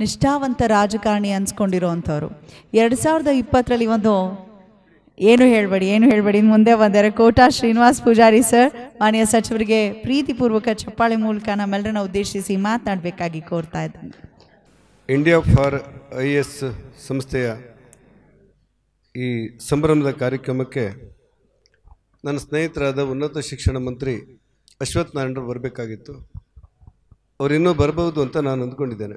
ನಿಷ್ಠಾವಂತ ರಾಜಕಾರಣಿ ಅನ್ಸ್ಕೊಂಡಿರೋವಂಥವ್ರು ಎರಡು ಸಾವಿರದ ಇಪ್ಪತ್ತರಲ್ಲಿ ಒಂದು ಏನು ಹೇಳಬೇಡಿ ಏನು ಹೇಳಬೇಡಿ ಇನ್ನು ಮುಂದೆ ಬಂದರೆ ಕೋಟಾ ಶ್ರೀನಿವಾಸ್ ಪೂಜಾರಿ ಸರ್ ಮಾನ್ಯ ಸಚಿವರಿಗೆ ಪ್ರೀತಿಪೂರ್ವಕ ಚಪ್ಪಾಳೆ ಮೂಲಕ ನಮ್ಮೆಲ್ಲರನ್ನ ಉದ್ದೇಶಿಸಿ ಮಾತನಾಡಬೇಕಾಗಿ ಕೋರ್ತಾ ಇದ್ದೇನೆ ಇಂಡಿಯಾ ಫಾರ್ ಐ ಎಸ್ ಸಂಸ್ಥೆಯ ಈ ಸಂಭ್ರಮದ ಕಾರ್ಯಕ್ರಮಕ್ಕೆ ನನ್ನ ಸ್ನೇಹಿತರಾದ ಉನ್ನತ ಶಿಕ್ಷಣ ಮಂತ್ರಿ ಅಶ್ವಥ್ ನಾರಾಯಣರು ಬರಬೇಕಾಗಿತ್ತು ಅವ್ರು ಇನ್ನೂ ಬರಬಹುದು ಅಂತ ನಾನು ಅಂದ್ಕೊಂಡಿದ್ದೇನೆ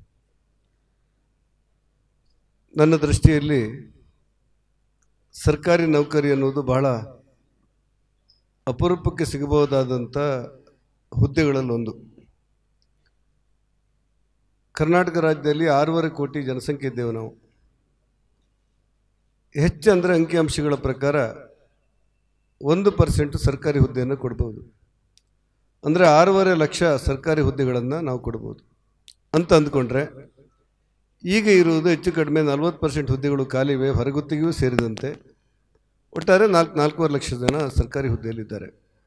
ನನ್ನ ದೃಷ್ಟಿಯಲ್ಲಿ ಸರ್ಕಾರಿ ನೌಕರಿ ಅನ್ನೋದು ಬಹಳ ಅಪರೂಪಕ್ಕೆ ಸಿಗಬಹುದಾದಂಥ ಹುದ್ದೆಗಳಲ್ಲೊಂದು ಕರ್ನಾಟಕ ರಾಜ್ಯದಲ್ಲಿ ಆರೂವರೆ ಕೋಟಿ ಜನಸಂಖ್ಯೆ ಇದ್ದೇವೆ ನಾವು ಹೆಚ್ಚು ಅಂದರೆ ಅಂಕಿಅಂಶಗಳ ಪ್ರಕಾರ ಒಂದು ಪರ್ಸೆಂಟ್ ಸರ್ಕಾರಿ ಹುದ್ದೆಯನ್ನು ಕೊಡ್ಬೋದು ಅಂದರೆ ಆರೂವರೆ ಲಕ್ಷ ಸರ್ಕಾರಿ ಹುದ್ದೆಗಳನ್ನು ನಾವು ಕೊಡ್ಬೋದು ಅಂತ ಅಂದ್ಕೊಂಡ್ರೆ ಈಗ ಇರುವುದು ಹೆಚ್ಚು ಕಡಿಮೆ ನಲ್ವತ್ತು ಪರ್ಸೆಂಟ್ ಹುದ್ದೆಗಳು ಖಾಲಿವೆ ಹೊರಗುತ್ತಿಗೆಯೂ ಸೇರಿದಂತೆ ಒಟ್ಟಾರೆ ನಾಲ್ಕು ನಾಲ್ಕೂವರೆ ಲಕ್ಷ ಜನ ಸರ್ಕಾರಿ ಹುದ್ದೆಯಲ್ಲಿದ್ದಾರೆ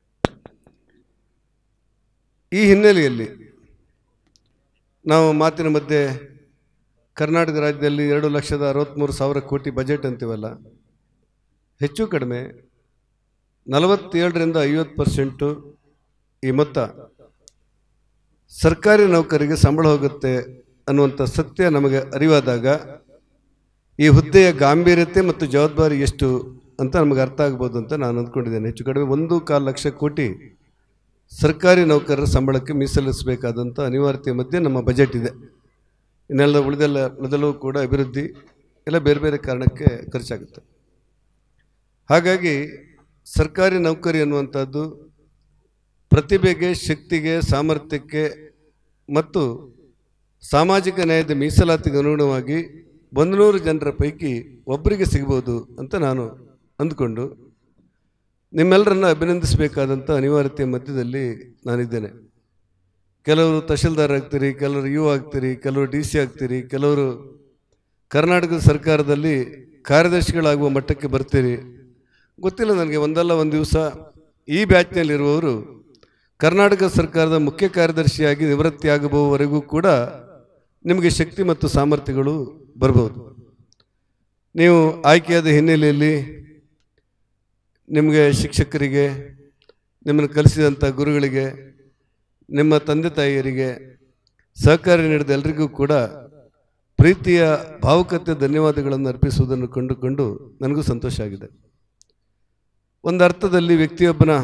ಈ ಹಿನ್ನೆಲೆಯಲ್ಲಿ ನಾವು ಮಾತಿನ ಮಧ್ಯೆ ಕರ್ನಾಟಕ ರಾಜ್ಯದಲ್ಲಿ ಎರಡು ಲಕ್ಷದ ಅರವತ್ತ್ಮೂರು ಸಾವಿರ ಕೋಟಿ ಬಜೆಟ್ ಅಂತೀವಲ್ಲ ಹೆಚ್ಚು ಕಡಿಮೆ ನಲವತ್ತೇಳರಿಂದ ಐವತ್ತು ಪರ್ಸೆಂಟು ಈ ಮೊತ್ತ ಸರ್ಕಾರಿ ನೌಕರಿಗೆ ಸಂಬಳ ಹೋಗುತ್ತೆ ಅನ್ನುವಂಥ ಸತ್ಯ ನಮಗೆ ಅರಿವಾದಾಗ ಈ ಹುದ್ದೆಯ ಗಾಂಭೀರ್ಯತೆ ಮತ್ತು ಜವಾಬ್ದಾರಿ ಎಷ್ಟು ಅಂತ ನಮಗೆ ಅರ್ಥ ಆಗ್ಬೋದು ಅಂತ ನಾನು ಅಂದ್ಕೊಂಡಿದ್ದೇನೆ ಹೆಚ್ಚು ಕಡಿಮೆ ಒಂದು ಕಾಲು ಲಕ್ಷ ಕೋಟಿ ಸರ್ಕಾರಿ ನೌಕರರ ಸಂಬಳಕ್ಕೆ ಮೀಸಲಿಸಬೇಕಾದಂಥ ಅನಿವಾರ್ಯತೆ ಮಧ್ಯೆ ನಮ್ಮ ಬಜೆಟ್ ಇದೆ ಇನ್ನೆಲ್ಲ ಉಳಿದೆಲ್ಲ ಉಳಿದೆಲ್ಲವೂ ಕೂಡ ಅಭಿವೃದ್ಧಿ ಎಲ್ಲ ಬೇರೆ ಬೇರೆ ಕಾರಣಕ್ಕೆ ಖರ್ಚಾಗುತ್ತೆ ಹಾಗಾಗಿ ಸರ್ಕಾರಿ ನೌಕರಿ ಅನ್ನುವಂಥದ್ದು ಪ್ರತಿಭೆಗೆ ಶಕ್ತಿಗೆ ಸಾಮರ್ಥ್ಯಕ್ಕೆ ಮತ್ತು ಸಾಮಾಜಿಕ ನ್ಯಾಯದ ಮೀಸಲಾತಿಗೆ ಅನುಗುಣವಾಗಿ ಒಂದು ನೂರು ಜನರ ಪೈಕಿ ಒಬ್ಬರಿಗೆ ಸಿಗ್ಬೋದು ಅಂತ ನಾನು ಅಂದ್ಕೊಂಡು ನಿಮ್ಮೆಲ್ಲರನ್ನ ಅಭಿನಂದಿಸಬೇಕಾದಂಥ ಅನಿವಾರ್ಯತೆ ಮಧ್ಯದಲ್ಲಿ ನಾನಿದ್ದೇನೆ ಕೆಲವರು ತಹಶೀಲ್ದಾರ್ ಆಗ್ತೀರಿ ಕೆಲವರು ಯು ಆಗ್ತೀರಿ ಕೆಲವರು ಡಿ ಸಿ ಆಗ್ತೀರಿ ಕೆಲವರು ಕರ್ನಾಟಕದ ಸರ್ಕಾರದಲ್ಲಿ ಕಾರ್ಯದರ್ಶಿಗಳಾಗುವ ಮಟ್ಟಕ್ಕೆ ಬರ್ತೀರಿ ಗೊತ್ತಿಲ್ಲ ನನಗೆ ಒಂದಲ್ಲ ಒಂದು ದಿವಸ ಈ ಬ್ಯಾಚ್ನಲ್ಲಿರುವವರು ಕರ್ನಾಟಕ ಸರ್ಕಾರದ ಮುಖ್ಯ ಕಾರ್ಯದರ್ಶಿಯಾಗಿ ನಿವೃತ್ತಿಯಾಗಬಹುವರೆಗೂ ಕೂಡ ನಿಮಗೆ ಶಕ್ತಿ ಮತ್ತು ಸಾಮರ್ಥ್ಯಗಳು ಬರ್ಬೋದು ನೀವು ಆಯ್ಕೆಯಾದ ಹಿನ್ನೆಲೆಯಲ್ಲಿ ನಿಮಗೆ ಶಿಕ್ಷಕರಿಗೆ ನಿಮ್ಮನ್ನು ಕಲಿಸಿದಂಥ ಗುರುಗಳಿಗೆ ನಿಮ್ಮ ತಂದೆ ತಾಯಿಯರಿಗೆ ಸಹಕಾರ ನೀಡಿದ ಎಲ್ಲರಿಗೂ ಕೂಡ ಪ್ರೀತಿಯ ಭಾವುಕತೆ ಧನ್ಯವಾದಗಳನ್ನು ಅರ್ಪಿಸುವುದನ್ನು ಕಂಡುಕೊಂಡು ನನಗೂ ಸಂತೋಷ ಆಗಿದೆ ಒಂದು ಅರ್ಥದಲ್ಲಿ ವ್ಯಕ್ತಿಯೊಬ್ಬನ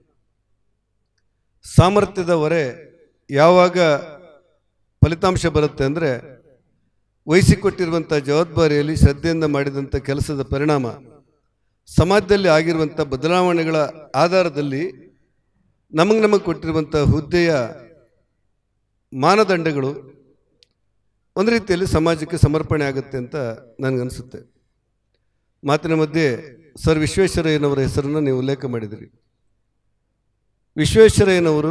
ಸಾಮರ್ಥ್ಯದ ಹೊರೆ ಯಾವಾಗ ಫಲಿತಾಂಶ ಬರುತ್ತೆ ಅಂದರೆ ವಹಿಸಿಕೊಟ್ಟಿರುವಂಥ ಜವಾಬ್ದಾರಿಯಲ್ಲಿ ಶ್ರದ್ಧೆಯಿಂದ ಮಾಡಿದಂಥ ಕೆಲಸದ ಪರಿಣಾಮ ಸಮಾಜದಲ್ಲಿ ಆಗಿರುವಂಥ ಬದಲಾವಣೆಗಳ ಆಧಾರದಲ್ಲಿ ನಮಗೆ ನಮಗೆ ಕೊಟ್ಟಿರುವಂಥ ಹುದ್ದೆಯ ಮಾನದಂಡಗಳು ಒಂದು ರೀತಿಯಲ್ಲಿ ಸಮಾಜಕ್ಕೆ ಸಮರ್ಪಣೆ ಆಗುತ್ತೆ ಅಂತ ನನಗನ್ಸುತ್ತೆ ಮಾತಿನ ಮಧ್ಯೆ ಸರ್ ವಿಶ್ವೇಶ್ವರಯ್ಯನವರ ಹೆಸರನ್ನು ನೀವು ಉಲ್ಲೇಖ ಮಾಡಿದಿರಿ ವಿಶ್ವೇಶ್ವರಯ್ಯನವರು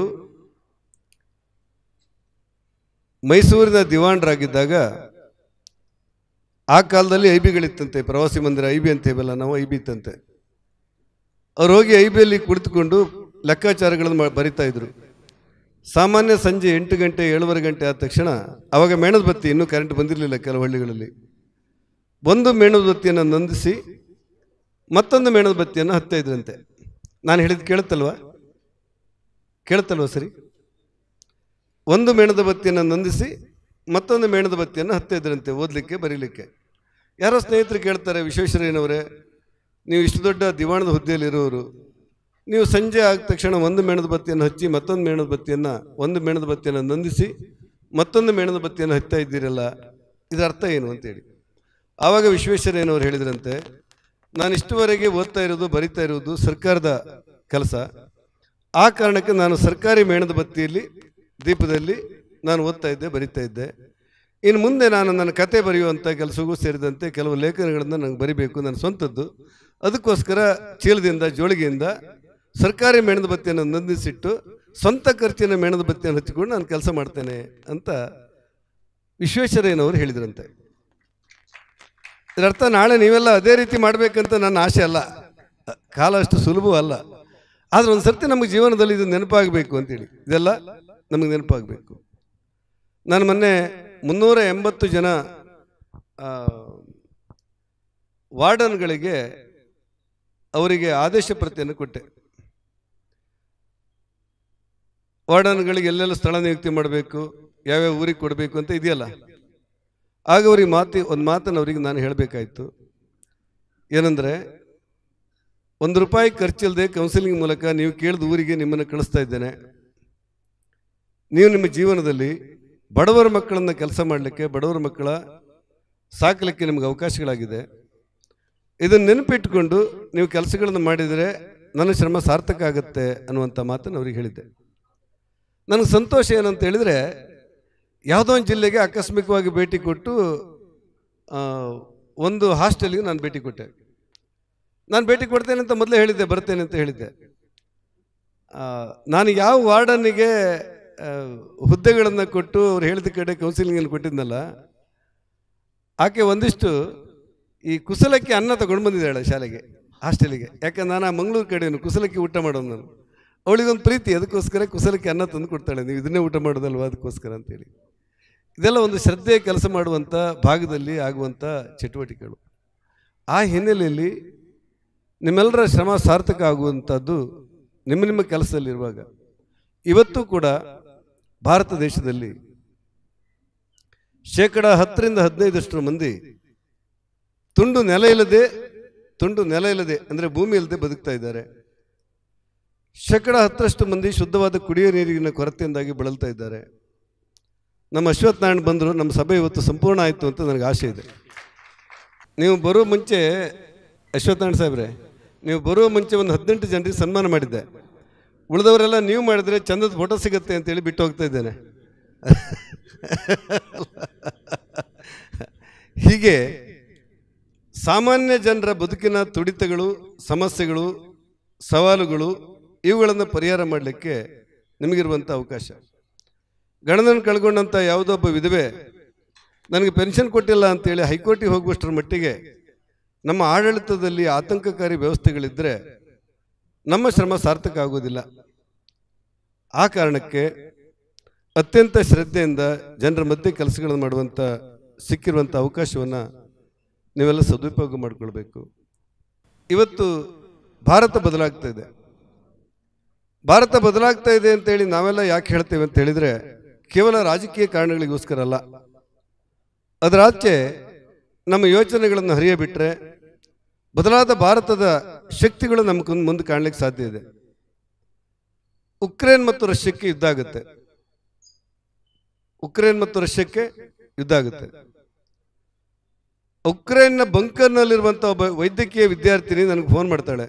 ಮೈಸೂರಿನ ದಿವಾಣರಾಗಿದ್ದಾಗ ಆ ಕಾಲದಲ್ಲಿ ಐ ಬಿಗಳಿತ್ತಂತೆ ಪ್ರವಾಸಿ ಮಂದಿರ ಐ ಬಿ ಅಂತೇವಲ್ಲ ನಾವು ಐ ಬಿ ಇತ್ತಂತೆ ಅವ್ರು ಹೋಗಿ ಐ ಬಿಯಲ್ಲಿ ಕುಳಿತುಕೊಂಡು ಲೆಕ್ಕಾಚಾರಗಳನ್ನು ಮಾ- ಬರಿತಾ ಇದ್ರು ಸಾಮಾನ್ಯ ಸಂಜೆ ಎಂಟು ಗಂಟೆ ಏಳುವರೆ ಗಂಟೆ ಆದ ತಕ್ಷಣ ಅವಾಗ ಮೇಣದ ಬತ್ತಿ ಇನ್ನೂ ಕರೆಂಟ್ ಬಂದಿರಲಿಲ್ಲ ಕೆಲವು ಹಳ್ಳಿಗಳಲ್ಲಿ ಒಂದು ಮೇಣದ ಬತ್ತಿಯನ್ನು ನಂದಿಸಿ ಮತ್ತೊಂದು ಮೇಣದ ಬತ್ತಿಯನ್ನು ಹತ್ತಾ ಇದ್ರಂತೆ ನಾನು ಹೇಳಿದ್ದು ಕೇಳುತ್ತಲ್ವಾ ಕೇಳುತ್ತಲ್ವಾ ಸರಿ ಒಂದು ಮೇಣದ ಬತ್ತಿಯನ್ನು ನಂದಿಸಿ ಮತ್ತೊಂದು ಮೇಣದ ಬತ್ತಿಯನ್ನು ಹತ್ತಾ ಇದ್ರಂತೆ ಓದಲಿಕ್ಕೆ ಬರೀಲಿಕ್ಕೆ ಯಾರೋ ಸ್ನೇಹಿತರು ಕೇಳ್ತಾರೆ ವಿಶ್ವೇಶ್ವರಯ್ಯನವರೇ ನೀವು ಇಷ್ಟು ದೊಡ್ಡ ದಿವಾಣದ ಹುದ್ದೆಯಲ್ಲಿರೋರು ನೀವು ಸಂಜೆ ಆದ ತಕ್ಷಣ ಒಂದು ಮೇಣದ ಬತ್ತಿಯನ್ನು ಹಚ್ಚಿ ಮತ್ತೊಂದು ಮೇಣದ ಬತ್ತಿಯನ್ನು ಒಂದು ಮೇಣದ ಬತ್ತಿಯನ್ನು ನಂದಿಸಿ ಮತ್ತೊಂದು ಮೇಣದ ಬತ್ತಿಯನ್ನು ಹತ್ತಾ ಇದ್ದೀರಲ್ಲ ಇದರ ಅರ್ಥ ಏನು ಅಂತೇಳಿ ಆವಾಗ ವಿಶ್ವೇಶ್ವರಯ್ಯನವರು ಹೇಳಿದ್ರಂತೆ ನಾನು ಇಷ್ಟುವರೆಗೆ ಓದ್ತಾ ಇರೋದು ಬರಿತಾ ಇರೋದು ಸರ್ಕಾರದ ಕೆಲಸ ಆ ಕಾರಣಕ್ಕೆ ನಾನು ಸರ್ಕಾರಿ ಮೇಣದ ಬತ್ತಿಯಲ್ಲಿ ದೀಪದಲ್ಲಿ ನಾನು ಓದ್ತಾ ಇದ್ದೆ ಬರಿತಾ ಇದ್ದೆ ಇನ್ನು ಮುಂದೆ ನಾನು ನನ್ನ ಕತೆ ಬರೆಯುವಂಥ ಕೆಲಸವೂ ಸೇರಿದಂತೆ ಕೆಲವು ಲೇಖನಗಳನ್ನು ನನಗೆ ಬರಿಬೇಕು ನನ್ನ ಸ್ವಂತದ್ದು ಅದಕ್ಕೋಸ್ಕರ ಚೀಲದಿಂದ ಜೋಳಿಗೆಯಿಂದ ಸರ್ಕಾರಿ ಮೇಣದ ಬತ್ತಿಯನ್ನು ನಂದಿಸಿಟ್ಟು ಸ್ವಂತ ಖರ್ಚಿನ ಮೇಣದ ಬತ್ತಿಯನ್ನು ಹಚ್ಚಿಕೊಂಡು ನಾನು ಕೆಲಸ ಮಾಡ್ತೇನೆ ಅಂತ ವಿಶ್ವೇಶ್ವರಯ್ಯನವರು ಹೇಳಿದ್ರಂತೆ ಇದರರ್ಥ ನಾಳೆ ನೀವೆಲ್ಲ ಅದೇ ರೀತಿ ಮಾಡಬೇಕಂತ ನನ್ನ ಆಸೆ ಅಲ್ಲ ಕಾಲ ಅಷ್ಟು ಸುಲಭವೂ ಅಲ್ಲ ಆದರೆ ಒಂದು ಸರ್ತಿ ನಮಗೆ ಜೀವನದಲ್ಲಿ ಇದು ನೆನಪಾಗಬೇಕು ಅಂತೇಳಿ ಇದೆಲ್ಲ ನಮಗೆ ನೆನಪಾಗಬೇಕು ನಾನು ಮೊನ್ನೆ ಮುನ್ನೂರ ಎಂಬತ್ತು ಜನ ಆ, ವಾರ್ಡನ್ಗಳಿಗೆ ಅವರಿಗೆ ಆದೇಶ ಪ್ರತಿಯನ್ನು ಕೊಟ್ಟೆ ವಾರ್ಡನ್ಗಳಿಗೆ ಎಲ್ಲೆಲ್ಲ ಸ್ಥಳ ನಿಯುಕ್ತಿ ಮಾಡಬೇಕು ಯಾವ್ಯಾವ ಊರಿಗೆ ಕೊಡಬೇಕು ಅಂತ ಇದೆಯಲ್ಲ ಆಗ ಅವ್ರಿಗೆ ಮಾತಿ ಒಂದು ಮಾತನ್ನು ಅವರಿಗೆ ನಾನು ಹೇಳಬೇಕಾಯ್ತು ಏನಂದರೆ ಒಂದು ರೂಪಾಯಿ ಖರ್ಚಿಲ್ಲದೆ ಕೌನ್ಸಿಲಿಂಗ್ ಮೂಲಕ ನೀವು ಕೇಳಿದ ಊರಿಗೆ ನಿಮ್ಮನ್ನು ಕಳಿಸ್ತಾ ಇದ್ದೇನೆ ನೀವು ನಿಮ್ಮ ಜೀವನದಲ್ಲಿ ಬಡವರ ಮಕ್ಕಳನ್ನು ಕೆಲಸ ಮಾಡಲಿಕ್ಕೆ ಬಡವರ ಮಕ್ಕಳ ಸಾಕಲಿಕ್ಕೆ ನಿಮಗೆ ಅವಕಾಶಗಳಾಗಿದೆ ಇದನ್ನು ನೆನಪಿಟ್ಟುಕೊಂಡು ನೀವು ಕೆಲಸಗಳನ್ನು ಮಾಡಿದರೆ ನನ್ನ ಶ್ರಮ ಸಾರ್ಥಕ ಆಗುತ್ತೆ ಅನ್ನುವಂಥ ಮಾತನ್ನು ಅವ್ರಿಗೆ ಹೇಳಿದ್ದೆ ನನಗೆ ಸಂತೋಷ ಏನಂತ ಹೇಳಿದರೆ ಯಾವುದೋ ಒಂದು ಜಿಲ್ಲೆಗೆ ಆಕಸ್ಮಿಕವಾಗಿ ಭೇಟಿ ಕೊಟ್ಟು ಆ, ಒಂದು ಹಾಸ್ಟೆಲ್ಗೆ ನಾನು ಭೇಟಿ ಕೊಟ್ಟೆ ನಾನು ಭೇಟಿ ಕೊಡ್ತೇನೆ ಅಂತ ಮೊದಲೇ ಹೇಳಿದ್ದೆ ಬರ್ತೇನೆ ಅಂತ ಹೇಳಿದ್ದೆ ಆ, ನಾನು ಯಾವ ವಾರ್ಡನಿಗೆ ಹುದ್ದೆಗಳನ್ನು ಕೊಟ್ಟು ಅವ್ರು ಹೇಳಿದ ಕಡೆ ಕೌನ್ಸಿಲಿಂಗನ್ನು ಕೊಟ್ಟಿದ್ನಲ್ಲ ಆಕೆ ಒಂದಿಷ್ಟು ಈ ಕುಸಲಕ್ಕೆ ಅನ್ನ ತಗೊಂಡು ಬಂದಿದ್ದಾಳೆ ಶಾಲೆಗೆ ಹಾಸ್ಟೆಲಿಗೆ ಯಾಕಂದ್ರೆ ನಾನು ಆ ಮಂಗಳೂರು ಕಡೆಯನ್ನು ಕುಸಲಕ್ಕೆ ಊಟ ಮಾಡೋದು ನಾನು ಅವಳಿಗೊಂದು ಪ್ರೀತಿ ಅದಕ್ಕೋಸ್ಕರ ಕುಸಲಕ್ಕೆ ಅನ್ನ ತಂದು ಕೊಡ್ತಾಳೆ ನೀವು ಇದನ್ನೇ ಊಟ ಮಾಡೋದಲ್ವ ಅದಕ್ಕೋಸ್ಕರ ಅಂತೇಳಿ ಇದೆಲ್ಲ ಒಂದು ಶ್ರದ್ಧೆ ಕೆಲಸ ಮಾಡುವಂಥ ಭಾಗದಲ್ಲಿ ಆಗುವಂಥ ಚಟುವಟಿಕೆಗಳು ಆ ಹಿನ್ನೆಲೆಯಲ್ಲಿ ನಿಮ್ಮೆಲ್ಲರ ಶ್ರಮ ಸಾರ್ಥಕ ಆಗುವಂಥದ್ದು ನಿಮ್ಮ ನಿಮ್ಮ ಕೆಲಸದಲ್ಲಿರುವಾಗ ಇವತ್ತು ಕೂಡ ಭಾರತ ದೇಶದಲ್ಲಿ ಶೇಕಡ ಹತ್ತರಿಂದ ಹದಿನೈದಷ್ಟರ ಮಂದಿ ತುಂಡು ನೆಲ ಇಲ್ಲದೆ ತುಂಡು ನೆಲ ಇಲ್ಲದೆ ಅಂದರೆ ಭೂಮಿ ಇಲ್ಲದೆ ಬದುಕ್ತಾ ಇದ್ದಾರೆ ಶೇಕಡ ಹತ್ತರಷ್ಟು ಮಂದಿ ಶುದ್ಧವಾದ ಕುಡಿಯುವ ನೀರಿನ ಕೊರತೆಯಿಂದಾಗಿ ಬಳಲ್ತಾ ಇದ್ದಾರೆ ನಮ್ಮ ಅಶ್ವಥ್ ನಾರಾಯಣ್ ಬಂದರು ನಮ್ಮ ಸಭೆ ಇವತ್ತು ಸಂಪೂರ್ಣ ಆಯಿತು ಅಂತ ನನಗೆ ಆಸೆ ಇದೆ ನೀವು ಬರೋ ಮುಂಚೆ ಅಶ್ವಥ್ ನಾರಾಯಣ್ ಸಾಹೇಬ್ರೆ ನೀವು ಬರುವ ಮುಂಚೆ ಒಂದು ಹದಿನೆಂಟು ಜನರಿಗೆ ಸನ್ಮಾನ ಮಾಡಿದ್ದೆ ಉಳಿದವರೆಲ್ಲ ನೀವು ಮಾಡಿದರೆ ಚಂದದ ಫೋಟೋ ಸಿಗುತ್ತೆ ಅಂತೇಳಿ ಬಿಟ್ಟು ಹೋಗ್ತಾ ಇದ್ದೇನೆ ಹೀಗೆ ಸಾಮಾನ್ಯ ಜನರ ಬದುಕಿನ ತುಡಿತಗಳು ಸಮಸ್ಯೆಗಳು ಸವಾಲುಗಳು ಇವುಗಳನ್ನು ಪರಿಹಾರ ಮಾಡಲಿಕ್ಕೆ ನಿಮಗಿರುವಂಥ ಅವಕಾಶ ಗಣನನ್ನು ಕಳ್ಕೊಂಡಂಥ ಯಾವುದೋ ಒಬ್ಬ ವಿಧವೆ ನನಗೆ ಪೆನ್ಷನ್ ಕೊಟ್ಟಿಲ್ಲ ಅಂತೇಳಿ ಹೈಕೋರ್ಟಿಗೆ ಹೋಗುವಷ್ಟರ ಮಟ್ಟಿಗೆ ನಮ್ಮ ಆಡಳಿತದಲ್ಲಿ ಆತಂಕಕಾರಿ ವ್ಯವಸ್ಥೆಗಳಿದ್ದರೆ ನಮ್ಮ ಶ್ರಮ ಸಾರ್ಥಕ ಆಗೋದಿಲ್ಲ ಆ ಕಾರಣಕ್ಕೆ ಅತ್ಯಂತ ಶ್ರದ್ಧೆಯಿಂದ ಜನರ ಮಧ್ಯೆ ಕೆಲಸಗಳನ್ನು ಮಾಡುವಂಥ ಸಿಕ್ಕಿರುವಂಥ ಅವಕಾಶವನ್ನು ನೀವೆಲ್ಲ ಸದುಪಯೋಗ ಮಾಡಿಕೊಳ್ಬೇಕು ಇವತ್ತು ಭಾರತ ಬದಲಾಗ್ತಾ ಇದೆ ಭಾರತ ಬದಲಾಗ್ತಾ ಇದೆ ಅಂತೇಳಿ ನಾವೆಲ್ಲ ಯಾಕೆ ಹೇಳ್ತೇವೆ ಅಂತ ಹೇಳಿದರೆ ಕೇವಲ ರಾಜಕೀಯ ಕಾರಣಗಳಿಗೋಸ್ಕರ ಅಲ್ಲ ಅದರಾಚೆ ನಮ್ಮ ಯೋಚನೆಗಳನ್ನು ಹರಿಯಬಿಟ್ರೆ ಬದಲಾದ ಭಾರತದ ಶಕ್ತಿಗಳು ನಮ್ಮ ಮುಂದೆ ಕಾಣಲಿಕ್ಕೆ ಸಾಧ್ಯ ಇದೆ ಉಕ್ರೇನ್ ಮತ್ತು ರಷ್ಯಕ್ಕೆ ಯುದ್ಧ ಆಗುತ್ತೆ ಉಕ್ರೇನ್ ಮತ್ತು ರಷ್ಯಕ್ಕೆ ಯುದ್ಧ ಆಗುತ್ತೆ ಉಕ್ರೇನ್ನ ಬಂಕರ್ನಲ್ಲಿರುವಂಥ ಒಬ್ಬ ವೈದ್ಯಕೀಯ ವಿದ್ಯಾರ್ಥಿನಿ ನನಗೆ ಫೋನ್ ಮಾಡ್ತಾಳೆ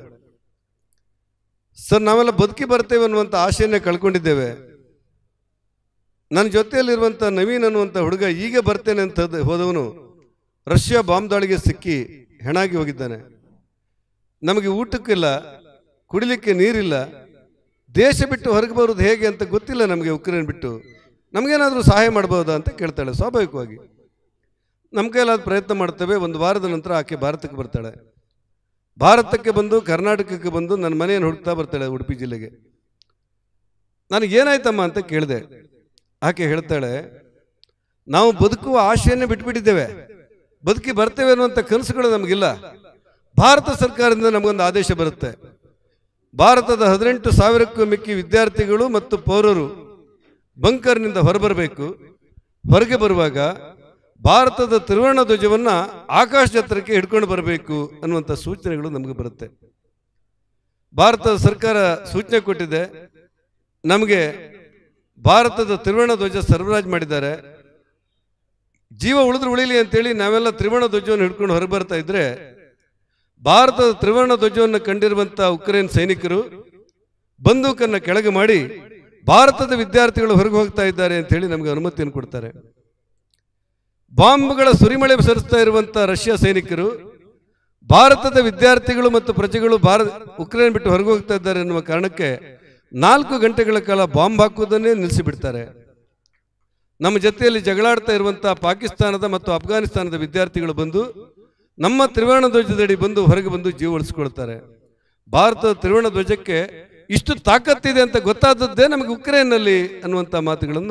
ಸರ್ ನಾವೆಲ್ಲ ಬದುಕಿ ಬರ್ತೇವೆ ಅನ್ನುವಂಥ ಆಶೆಯನ್ನೇ ಕಳ್ಕೊಂಡಿದ್ದೇವೆ ನನ್ನ ಜೊತೆಯಲ್ಲಿರುವಂಥ ನವೀನ್ ಅನ್ನುವಂಥ ಹುಡುಗ ಈಗ ಬರ್ತೇನೆ ಅಂತ ಹೋದ- ಹೋದವನು ರಷ್ಯಾ ಬಾಂಬ್ ದಾಳಿಗೆ ಸಿಕ್ಕಿ ಹೆಣಾಗಿ ಹೋಗಿದ್ದಾನೆ ನಮಗೆ ಊಟಕ್ಕಿಲ್ಲ ಕುಡಿಲಿಕ್ಕೆ ನೀರಿಲ್ಲ ದೇಶ ಬಿಟ್ಟು ಹೊರಗೆ ಬರೋದು ಹೇಗೆ ಅಂತ ಗೊತ್ತಿಲ್ಲ ನಮಗೆ ಉಕ್ರೇನ್ ಬಿಟ್ಟು ನಮಗೇನಾದರೂ ಸಹಾಯ ಮಾಡ್ಬೋದಾ ಅಂತ ಕೇಳ್ತಾಳೆ ಸ್ವಾಭಾವಿಕವಾಗಿ ನಮ್ಮ ಕೈಲಾದ ಪ್ರಯತ್ನ ಮಾಡ್ತೇವೆ ಒಂದು ವಾರದ ನಂತರ ಆಕೆ ಭಾರತಕ್ಕೆ ಬರ್ತಾಳೆ ಭಾರತಕ್ಕೆ ಬಂದು ಕರ್ನಾಟಕಕ್ಕೆ ಬಂದು ನನ್ನ ಮನೆಯನ್ನು ಹುಡುಕ್ತಾ ಬರ್ತಾಳೆ ಉಡುಪಿ ಜಿಲ್ಲೆಗೆ ನನಗೆ ಏನಾಯ್ತಮ್ಮ ಅಂತ ಕೇಳಿದೆ ಆಕೆ ಹೇಳ್ತಾಳೆ ನಾವು ಬದುಕುವ ಆಶೆಯನ್ನೇ ಬಿಟ್ಬಿಟ್ಟಿದ್ದೇವೆ ಬದುಕಿ ಬರ್ತೇವೆ ಅನ್ನುವಂಥ ಕನಸುಗಳು ನಮಗಿಲ್ಲ ಭಾರತ ಸರ್ಕಾರದಿಂದ ನಮಗೊಂದು ಆದೇಶ ಬರುತ್ತೆ ಭಾರತದ ಹದಿನೆಂಟು ಸಾವಿರಕ್ಕೂ ಮಿಕ್ಕಿ ವಿದ್ಯಾರ್ಥಿಗಳು ಮತ್ತು ಪೌರರು ಬಂಕರ್ನಿಂದ ಹೊರಬರಬೇಕು ಹೊರಗೆ ಬರುವಾಗ ಭಾರತದ ತ್ರಿವರ್ಣ ಧ್ವಜವನ್ನು ಆಕಾಶ ಎತ್ತರಕ್ಕೆ ಹಿಡ್ಕೊಂಡು ಬರಬೇಕು ಅನ್ನುವಂಥ ಸೂಚನೆಗಳು ನಮಗೆ ಬರುತ್ತೆ ಭಾರತದ ಸರ್ಕಾರ ಸೂಚನೆ ಕೊಟ್ಟಿದೆ ನಮಗೆ ಭಾರತದ ತ್ರಿವರ್ಣ ಧ್ವಜ ಸರಬರಾಜು ಮಾಡಿದ್ದಾರೆ ಜೀವ ಉಳಿದ್ರೆ ಉಳಿಲಿ ಅಂತೇಳಿ ನಾವೆಲ್ಲ ತ್ರಿವರ್ಣ ಧ್ವಜವನ್ನು ಹಿಡ್ಕೊಂಡು ಹೊರಗೆ ಬರ್ತಾ ಇದ್ರೆ ಭಾರತದ ತ್ರಿವರ್ಣ ಧ್ವಜವನ್ನು ಕಂಡಿರುವಂಥ ಉಕ್ರೇನ್ ಸೈನಿಕರು ಬಂದೂಕನ್ನು ಕೆಳಗೆ ಮಾಡಿ ಭಾರತದ ವಿದ್ಯಾರ್ಥಿಗಳು ಹೊರಗೆ ಹೋಗ್ತಾ ಇದ್ದಾರೆ ಅಂತ ಹೇಳಿ ನಮಗೆ ಅನುಮತಿಯನ್ನು ಕೊಡ್ತಾರೆ ಬಾಂಬ್ಗಳ ಸುರಿಮಳೆ ಸರಿಸ್ತಾ ಇರುವಂಥ ರಷ್ಯಾ ಸೈನಿಕರು ಭಾರತದ ವಿದ್ಯಾರ್ಥಿಗಳು ಮತ್ತು ಪ್ರಜೆಗಳು ಭಾರತ ಉಕ್ರೇನ್ ಬಿಟ್ಟು ಹೊರಗೆ ಹೋಗ್ತಾ ಇದ್ದಾರೆ ಎನ್ನುವ ಕಾರಣಕ್ಕೆ ನಾಲ್ಕು ಗಂಟೆಗಳ ಕಾಲ ಬಾಂಬ್ ಹಾಕುವುದನ್ನೇ ನಿಲ್ಲಿಸಿಬಿಡ್ತಾರೆ ನಮ್ಮ ಜೊತೆಯಲ್ಲಿ ಜಗಳಾಡ್ತಾ ಇರುವಂಥ ಪಾಕಿಸ್ತಾನದ ಮತ್ತು ಅಫ್ಘಾನಿಸ್ತಾನದ ವಿದ್ಯಾರ್ಥಿಗಳು ಬಂದು ನಮ್ಮ ತ್ರಿವರ್ಣ ಧ್ವಜದಡಿ ಬಂದು ಹೊರಗೆ ಬಂದು ಜೀವ ಉಳಿಸ್ಕೊಳ್ತಾರೆ ಭಾರತದ ತ್ರಿವರ್ಣ ಧ್ವಜಕ್ಕೆ ಇಷ್ಟು ತಾಕತ್ತಿದೆ ಅಂತ ಗೊತ್ತಾದದ್ದೇ ನಮಗೆ ಉಕ್ರೇನ್ನಲ್ಲಿ ಅನ್ನುವಂಥ ಮಾತುಗಳನ್ನು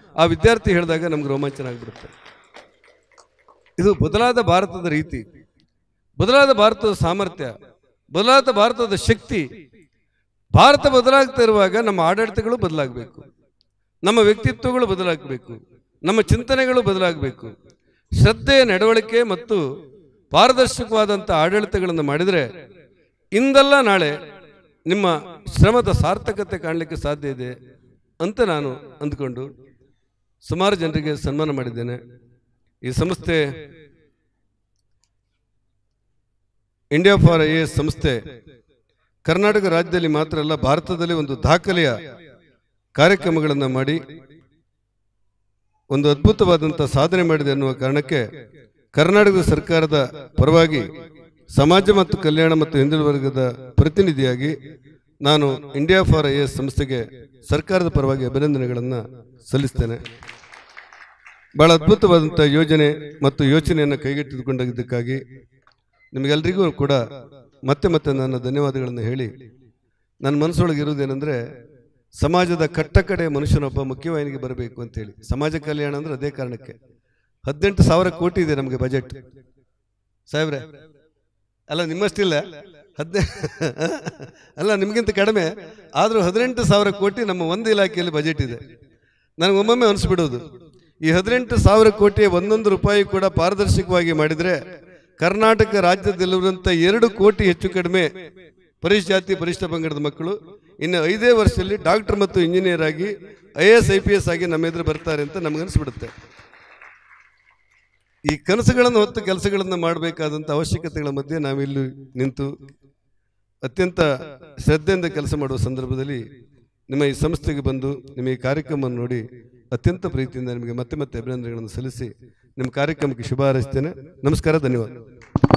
ಆ ವಿದ್ಯಾರ್ಥಿ ಹೇಳಿದಾಗ ನಮ್ಗೆ ರೋಮಾಂಚನ ಆಗಿಬಿಡುತ್ತೆ ಇದು ಬದಲಾದ ಭಾರತದ ರೀತಿ ಬದಲಾದ ಭಾರತದ ಸಾಮರ್ಥ್ಯ ಬದಲಾದ ಭಾರತದ ಶಕ್ತಿ ಭಾರತ ಬದಲಾಗ್ತಾ ಇರುವಾಗ ನಮ್ಮ ಆಡಳಿತಗಳು ಬದಲಾಗಬೇಕು ನಮ್ಮ ವ್ಯಕ್ತಿತ್ವಗಳು ಬದಲಾಗಬೇಕು ನಮ್ಮ ಚಿಂತನೆಗಳು ಬದಲಾಗಬೇಕು ಶ್ರದ್ಧೆಯ ನಡವಳಿಕೆ ಮತ್ತು ಪಾರದರ್ಶಕವಾದಂಥ ಆಡಳಿತಗಳನ್ನು ಮಾಡಿದರೆ ಇಂದಲ್ಲ ನಾಳೆ ನಿಮ್ಮ ಶ್ರಮದ ಸಾರ್ಥಕತೆ ಕಾಣಲಿಕ್ಕೆ ಸಾಧ್ಯ ಇದೆ ಅಂತ ನಾನು ಅಂದ್ಕೊಂಡು ಸುಮಾರು ಜನರಿಗೆ ಸನ್ಮಾನ ಮಾಡಿದ್ದೇನೆ ಈ ಸಂಸ್ಥೆ ಇಂಡಿಯಾ ಫಾರ್ ಐ ಎಸ್ ಸಂಸ್ಥೆ ಕರ್ನಾಟಕ ರಾಜ್ಯದಲ್ಲಿ ಮಾತ್ರ ಅಲ್ಲ ಭಾರತದಲ್ಲಿ ಒಂದು ದಾಖಲೆಯ ಕಾರ್ಯಕ್ರಮಗಳನ್ನು ಮಾಡಿ ಒಂದು ಅದ್ಭುತವಾದಂಥ ಸಾಧನೆ ಮಾಡಿದೆ ಅನ್ನುವ ಕಾರಣಕ್ಕೆ ಕರ್ನಾಟಕ ಸರ್ಕಾರದ ಪರವಾಗಿ ಸಮಾಜ ಮತ್ತು ಕಲ್ಯಾಣ ಮತ್ತು ಹಿಂದುಳಿದ ವರ್ಗದ ಪ್ರತಿನಿಧಿಯಾಗಿ ನಾನು ಇಂಡಿಯಾ ಫಾರ್ ಐ ಎಸ್ ಸಂಸ್ಥೆಗೆ ಸರ್ಕಾರದ ಪರವಾಗಿ ಅಭಿನಂದನೆಗಳನ್ನು ಸಲ್ಲಿಸ್ತೇನೆ ಬಹಳ ಅದ್ಭುತವಾದಂಥ ಯೋಜನೆ ಮತ್ತು ಯೋಚನೆಯನ್ನು ಕೈಗೆತ್ತಿಕೊಂಡಾಗಿದ್ದಕ್ಕಾಗಿ ನಿಮಗೆಲ್ಲರಿಗೂ ಕೂಡ ಮತ್ತೆ ಮತ್ತೆ ನನ್ನ ಧನ್ಯವಾದಗಳನ್ನು ಹೇಳಿ ನನ್ನ ಮನಸ್ಸೊಳಗೆ ಇರುವುದೇನೆಂದರೆ ಸಮಾಜದ ಕಟ್ಟ ಕಡೆ ಮನುಷ್ಯನೊಬ್ಬ ಮುಖ್ಯವಾಹಿನಿಗೆ ಬರಬೇಕು ಅಂತೇಳಿ ಸಮಾಜ ಕಲ್ಯಾಣ ಅಂದ್ರೆ ಅದೇ ಕಾರಣಕ್ಕೆ ಹದಿನೆಂಟು ಸಾವಿರ ಕೋಟಿ ಇದೆ ನಮಗೆ ಬಜೆಟ್ ಸಾಹೇಬ್ರೆ ಅಲ್ಲ ನಿಮ್ಮಷ್ಟಿಲ್ಲ ಹದಿನೆ ಅಲ್ಲ ನಿಮಗಿಂತ ಕಡಿಮೆ ಆದರೂ ಹದಿನೆಂಟು ಸಾವಿರ ಕೋಟಿ ನಮ್ಮ ಒಂದು ಇಲಾಖೆಯಲ್ಲಿ ಬಜೆಟ್ ಇದೆ ನನಗೆ ಒಮ್ಮೊಮ್ಮೆ ಅನಿಸ್ಬಿಡೋದು ಈ ಹದಿನೆಂಟು ಸಾವಿರ ಕೋಟಿಯ ಒಂದೊಂದು ರೂಪಾಯಿ ಕೂಡ ಪಾರದರ್ಶಕವಾಗಿ ಮಾಡಿದರೆ ಕರ್ನಾಟಕ ರಾಜ್ಯದಲ್ಲಿರುವಂಥ ಎರಡು ಕೋಟಿ ಹೆಚ್ಚು ಕಡಿಮೆ ಪರಿಶ್ ಜಾತಿ ಪರಿಷ್ಠ ಪಂಗಡದ ಮಕ್ಕಳು ಇನ್ನು ಐದೇ ವರ್ಷದಲ್ಲಿ ಡಾಕ್ಟರ್ ಮತ್ತು ಇಂಜಿನಿಯರ್ ಆಗಿ I S I P S ಆಗಿ ನಮ್ಮ ಎದುರು ಬರ್ತಾರೆ ಅಂತ ನಮಗನ್ಸ್ಬಿಡುತ್ತೆ ಈ ಕನಸುಗಳನ್ನು ಹೊತ್ತು ಕೆಲಸಗಳನ್ನು ಮಾಡಬೇಕಾದಂಥ ಅವಶ್ಯಕತೆಗಳ ಮಧ್ಯೆ ನಾವಿಲ್ಲಿ ನಿಂತು ಅತ್ಯಂತ ಶ್ರದ್ಧೆಯಿಂದ ಕೆಲಸ ಮಾಡುವ ಸಂದರ್ಭದಲ್ಲಿ ನಿಮ್ಮ ಈ ಸಂಸ್ಥೆಗೆ ಬಂದು ನಿಮ್ಮ ಈ ಕಾರ್ಯಕ್ರಮವನ್ನು ನೋಡಿ ಅತ್ಯಂತ ಪ್ರೀತಿಯಿಂದ ನಿಮಗೆ ಮತ್ತೆ ಮತ್ತೆ ಅಭಿನಂದನೆಗಳನ್ನು ಸಲ್ಲಿಸಿ ನಿಮ್ಮ ಕಾರ್ಯಕ್ರಮಕ್ಕೆ ಶುಭ ಹಾರೈಸ್ತೇನೆ ನಮಸ್ಕಾರ ಧನ್ಯವಾದ